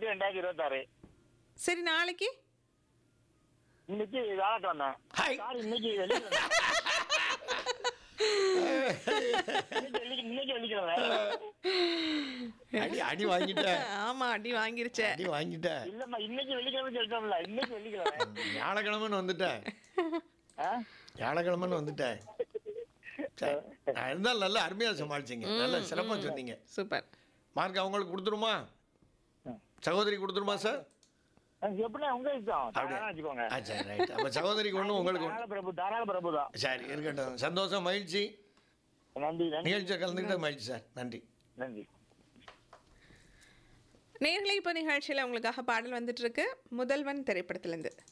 எட்டு ரெண்டாயிரத்தி இருபத்தாறு சரி நாளைக்கு இன்னைக்கு வியாழக்கிழமை ஹாய் சாரி இன்னைக்கு வெள்ளிக்கிழமை இன்னைக்கு வெள்ளி- இன்னைக்கு வெள்ளிக்கிழமை அடி அடி வாங்கிட்டேன் ஆமா அடி வாங்கிருச்சே அடி வாங்கிட்டேன் இல்லம்மா இன்னைக்கு வெள்ளிக்கிழமை சொல்லிட்டோம்ல இன்னைக்கு வெள்ளிக்கிழமை வியாழக்கிழமைன்னு வந்துட்டேன் ஆ? வியாழக்கிழமைன்னு வந்துட்டேன் சரி நான் இருந்தாலும் நல்லா அருமையாக சமாளிச்சிங்க நல்லா சிறப்பாக சொன்னீங்க சூப்பர் மார்க் அவங்களுக்கு கொடுத்துருமா சகோதரி கொடுத்துருமா சார் எப்படின்னா உங்க இஷ்டம் அப்படியா? தாராளமா வச்சுக்கோங்க ஆ சரி ரைட் அப்போ சகோதரிக்கு ஒன்று உங்களுக்கு ஒன்று தாராள பிரபு தாராள பிரபு தான் சரி இருக்கட்டும் சந்தோஷம் மகிழ்ச்சி நன்றி நன்றி நிகழ்ச்சியை கலந்துக்கிட்ட மகிழ்ச்சி சார் நன்றி நன்றி நேர்களை இப்போ நிகழ்ச்சியில் உங்களுக்காக பாடல் வந்துட்டு இருக்கு முதல்வன் திரைப்படத்திலிருந்து